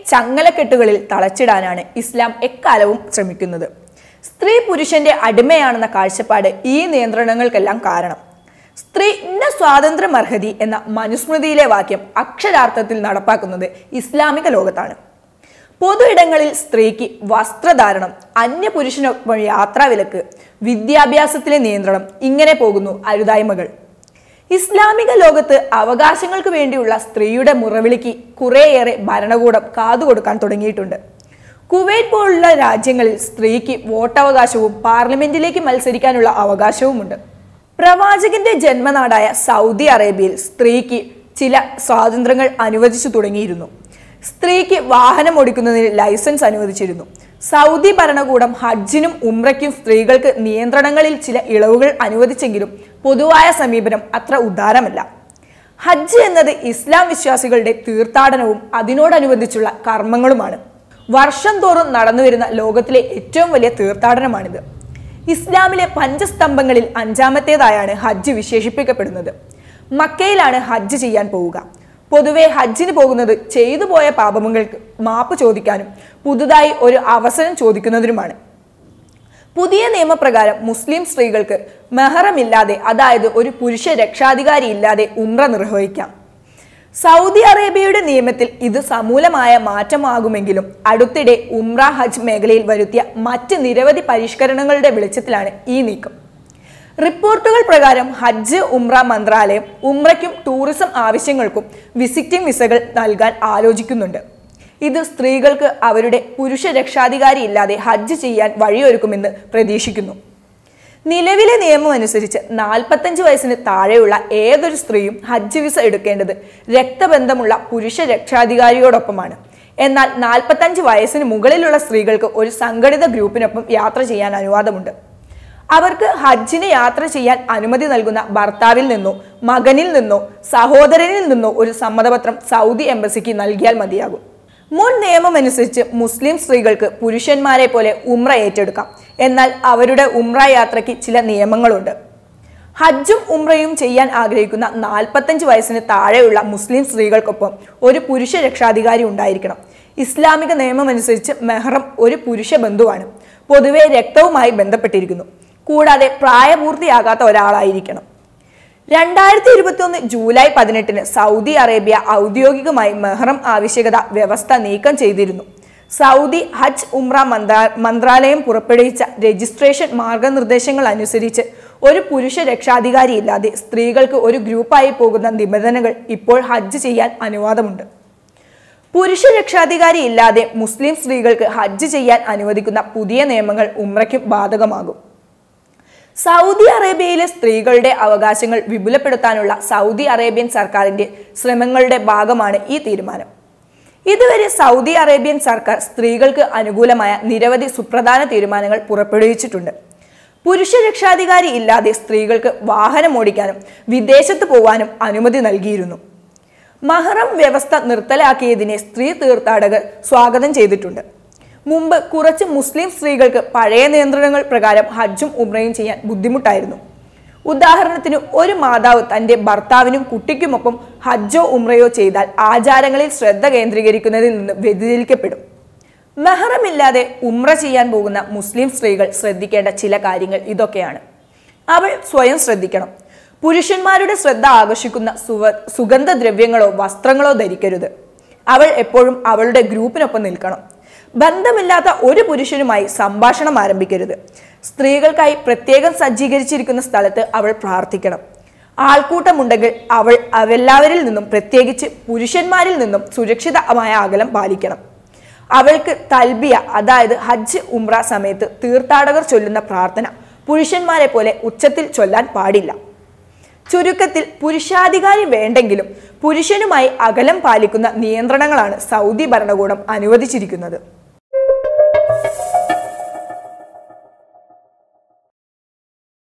ചങ്ങലക്കെട്ടുകളിൽ തളച്ചിടാനാണ് ഇസ്ലാം എക്കാലവും ശ്രമിക്കുന്നത് സ്ത്രീ പുരുഷന്റെ അടിമയാണെന്ന കാഴ്ചപ്പാട് ഈ നിയന്ത്രണങ്ങൾക്കെല്ലാം കാരണം സ്ത്രീ ഇന്ന സ്വാതന്ത്ര്യം അർഹതി എന്ന മനുസ്മൃതിയിലെ വാക്യം അക്ഷരാർത്ഥത്തിൽ നടപ്പാക്കുന്നത് ഇസ്ലാമിക ലോകത്താണ് പൊതു ഇടങ്ങളിൽ സ്ത്രീക്ക് വസ്ത്രധാരണം അന്യപുരുഷനൊപ്പം യാത്രാവിലക്ക് വിദ്യാഭ്യാസത്തിലെ നിയന്ത്രണം ഇങ്ങനെ പോകുന്നു അരുതായ്മകൾ ഇസ്ലാമിക ലോകത്ത് അവകാശങ്ങൾക്ക് വേണ്ടിയുള്ള സ്ത്രീയുടെ മുറവിളിക്ക് കുറേയേറെ ഭരണകൂടം കാതുകൊടുക്കാൻ തുടങ്ങിയിട്ടുണ്ട് കുവൈറ്റ് പോലുള്ള രാജ്യങ്ങളിൽ സ്ത്രീക്ക് വോട്ടവകാശവും പാർലമെന്റിലേക്ക് മത്സരിക്കാനുള്ള അവകാശവുമുണ്ട് പ്രവാചകന്റെ ജന്മനാടായ സൗദി അറേബ്യയിൽ സ്ത്രീക്ക് ചില സ്വാതന്ത്ര്യങ്ങൾ അനുവദിച്ചു തുടങ്ങിയിരുന്നു സ്ത്രീക്ക് വാഹനം ഓടിക്കുന്നതിന് ലൈസൻസ് അനുവദിച്ചിരുന്നു സൗദി ഭരണകൂടം ഹജ്ജിനും ഉംറയ്ക്കും സ്ത്രീകൾക്ക് നിയന്ത്രണങ്ങളിൽ ചില ഇളവുകൾ അനുവദിച്ചെങ്കിലും പൊതുവായ സമീപനം അത്ര ഉദാരമല്ല ഹജ്ജ് എന്നത് ഇസ്ലാം വിശ്വാസികളുടെ തീർത്ഥാടനവും അതിനോടനുബന്ധിച്ചുള്ള കർമ്മങ്ങളുമാണ് വർഷം തോറും നടന്നുവരുന്ന ലോകത്തിലെ ഏറ്റവും വലിയ തീർത്ഥാടനമാണിത് ഇസ്ലാമിലെ പഞ്ചസ്തംഭങ്ങളിൽ അഞ്ചാമത്തേതായാണ് ഹജ്ജ് വിശേഷിപ്പിക്കപ്പെടുന്നത് മക്കയിലാണ് ഹജ്ജ് ചെയ്യാൻ പോവുക പൊതുവെ ഹജ്ജിന് പോകുന്നത് ചെയ്തു പോയ പാപങ്ങൾക്ക് മാപ്പ് ചോദിക്കാനും പുതുതായി ഒരു അവസരം ചോദിക്കുന്നതിനുമാണ് പുതിയ നിയമപ്രകാരം മുസ്ലിം സ്ത്രീകൾക്ക് മെഹറമില്ലാതെ അതായത് ഒരു പുരുഷ രക്ഷാധികാരി ഇല്ലാതെ ഉംറ നിർവഹിക്കാം സൗദി അറേബ്യയുടെ നിയമത്തിൽ ഇത് സമൂലമായ മാറ്റമാകുമെങ്കിലും അടുത്തിടെ ഉംറ ഹജ്ജ് മേഖലയിൽ വരുത്തിയ മറ്റ് നിരവധി പരിഷ്കരണങ്ങളുടെ വെളിച്ചത്തിലാണ് ഈ നീക്കം റിപ്പോർട്ടുകൾ പ്രകാരം ഹജ്ജ് ഉംറ മന്ത്രാലയം ഉംറയ്ക്കും ടൂറിസം ആവശ്യങ്ങൾക്കും വിസിറ്റിംഗ് വിസകൾ നൽകാൻ ആലോചിക്കുന്നുണ്ട് ഇത് സ്ത്രീകൾക്ക് അവരുടെ പുരുഷ രക്ഷാധികാരി ഇല്ലാതെ ഹജ്ജ് ചെയ്യാൻ വഴിയൊരുക്കുമെന്ന് പ്രതീക്ഷിക്കുന്നു നിലവിലെ നിയമം അനുസരിച്ച് നാൽപ്പത്തഞ്ച് വയസ്സിന് താഴെയുള്ള ഏതൊരു സ്ത്രീയും ഹജ്ജ് വിസ എടുക്കേണ്ടത് രക്തബന്ധമുള്ള പുരുഷ രക്ഷാധികാരിയോടൊപ്പമാണ് എന്നാൽ നാൽപ്പത്തഞ്ച് വയസ്സിന് മുകളിലുള്ള സ്ത്രീകൾക്ക് ഒരു സംഘടിത ഗ്രൂപ്പിനൊപ്പം യാത്ര ചെയ്യാൻ അനുവാദമുണ്ട് അവർക്ക് ഹജ്ജിന് യാത്ര ചെയ്യാൻ അനുമതി നൽകുന്ന ഭർത്താവിൽ നിന്നോ മകനിൽ നിന്നോ സഹോദരനിൽ നിന്നോ ഒരു സമ്മതപത്രം സൗദി എംബസിക്ക് നൽകിയാൽ മതിയാകും മുൻ നിയമമനുസരിച്ച് മുസ്ലിം സ്ത്രീകൾക്ക് പുരുഷന്മാരെ പോലെ ഉംറ ഏറ്റെടുക്കാം എന്നാൽ അവരുടെ ഉംറ യാത്രയ്ക്ക് ചില നിയമങ്ങളുണ്ട് ഹജ്ജും ഉംറയും ചെയ്യാൻ ആഗ്രഹിക്കുന്ന നാൽപ്പത്തഞ്ച് വയസ്സിന് താഴെയുള്ള മുസ്ലിം സ്ത്രീകൾക്കൊപ്പം ഒരു പുരുഷ രക്ഷാധികാരി ഉണ്ടായിരിക്കണം ഇസ്ലാമിക നിയമമനുസരിച്ച് മെഹ്റം ഒരു പുരുഷ ബന്ധുവാണ് പൊതുവെ രക്തവുമായി ബന്ധപ്പെട്ടിരിക്കുന്നു കൂടാതെ പ്രായപൂർത്തിയാകാത്ത ഒരാളായിരിക്കണം രണ്ടായിരത്തി ഇരുപത്തി ഒന്ന് ജൂലൈ പതിനെട്ടിന് സൗദി അറേബ്യ ഔദ്യോഗികമായി മെഹ്റം ആവശ്യകത വ്യവസ്ഥ നീക്കം ചെയ്തിരുന്നു സൗദി ഹജ്ജ് ഉംറ മന്ത്രാ- മന്ത്രാലയം പുറപ്പെടുവിച്ച രജിസ്ട്രേഷൻ മാർഗനിർദ്ദേശങ്ങൾ അനുസരിച്ച് ഒരു പുരുഷ രക്ഷാധികാരി ഇല്ലാതെ സ്ത്രീകൾക്ക് ഒരു ഗ്രൂപ്പായി പോകുന്ന നിബന്ധനകൾ ഇപ്പോൾ ഹജ്ജ് ചെയ്യാൻ അനുവാദമുണ്ട് പുരുഷ രക്ഷാധികാരി ഇല്ലാതെ മുസ്ലിം സ്ത്രീകൾക്ക് ഹജ്ജ് ചെയ്യാൻ അനുവദിക്കുന്ന പുതിയ നിയമങ്ങൾ ഉംറയ്ക്കും ബാധകമാകും സൗദി അറേബ്യയിലെ സ്ത്രീകളുടെ അവകാശങ്ങൾ വിപുലപ്പെടുത്താനുള്ള സൗദി അറേബ്യൻ സർക്കാരിന്റെ ശ്രമങ്ങളുടെ ഭാഗമാണ് ഈ തീരുമാനം ഇതുവരെ സൗദി അറേബ്യൻ സർക്കാർ സ്ത്രീകൾക്ക് അനുകൂലമായ നിരവധി സുപ്രധാന തീരുമാനങ്ങൾ പുറപ്പെടുവിച്ചിട്ടുണ്ട് പുരുഷ രക്ഷാധികാരി ഇല്ലാതെ സ്ത്രീകൾക്ക് വാഹനം ഓടിക്കാനും വിദേശത്ത് പോവാനും അനുമതി നൽകിയിരുന്നു മഹറം വ്യവസ്ഥ നിർത്തലാക്കിയതിനെ സ്ത്രീ തീർത്ഥാടകർ സ്വാഗതം ചെയ്തിട്ടുണ്ട് മുമ്പ് കുറച്ച് മുസ്ലിം സ്ത്രീകൾക്ക് പഴയ നിയന്ത്രണങ്ങൾ പ്രകാരം ഹജ്ജും ഉംറയും ചെയ്യാൻ ബുദ്ധിമുട്ടായിരുന്നു ഉദാഹരണത്തിന് ഒരു മാതാവ് തന്റെ ഭർത്താവിനും കുട്ടിക്കുമൊപ്പം ഹജ്ജോ ഉംറയോ ചെയ്താൽ ആചാരങ്ങളിൽ ശ്രദ്ധ കേന്ദ്രീകരിക്കുന്നതിൽ നിന്ന് വ്യതിചലിക്കപ്പെടും മെഹറമില്ലാതെ ഉംറ ചെയ്യാൻ പോകുന്ന മുസ്ലിം സ്ത്രീകൾ ശ്രദ്ധിക്കേണ്ട ചില കാര്യങ്ങൾ ഇതൊക്കെയാണ് അവൾ സ്വയം ശ്രദ്ധിക്കണം പുരുഷന്മാരുടെ ശ്രദ്ധ ആകർഷിക്കുന്ന സുവ സുഗന്ധദ്രവ്യങ്ങളോ വസ്ത്രങ്ങളോ ധരിക്കരുത് അവൾ എപ്പോഴും അവളുടെ ഗ്രൂപ്പിനൊപ്പം നിൽക്കണം ബന്ധമില്ലാത്ത ഒരു പുരുഷനുമായി സംഭാഷണം ആരംഭിക്കരുത് സ്ത്രീകൾക്കായി പ്രത്യേകം സജ്ജീകരിച്ചിരിക്കുന്ന സ്ഥലത്ത് അവൾ പ്രാർത്ഥിക്കണം ആൾക്കൂട്ടമുണ്ടെങ്കിൽ അവൾ അവെല്ലാവരിൽ നിന്നും പ്രത്യേകിച്ച് പുരുഷന്മാരിൽ നിന്നും സുരക്ഷിതമായ അകലം പാലിക്കണം അവൾക്ക് തൽബിയ അതായത് ഹജ്ജ് ഉംറ സമയത്ത് തീർത്ഥാടകർ ചൊല്ലുന്ന പ്രാർത്ഥന പുരുഷന്മാരെ പോലെ ഉച്ചത്തിൽ ചൊല്ലാൻ പാടില്ല ചുരുക്കത്തിൽ പുരുഷാധികാരി വേണ്ടെങ്കിലും പുരുഷനുമായി അകലം പാലിക്കുന്ന നിയന്ത്രണങ്ങളാണ് സൗദി ഭരണകൂടം അനുവദിച്ചിരിക്കുന്നത്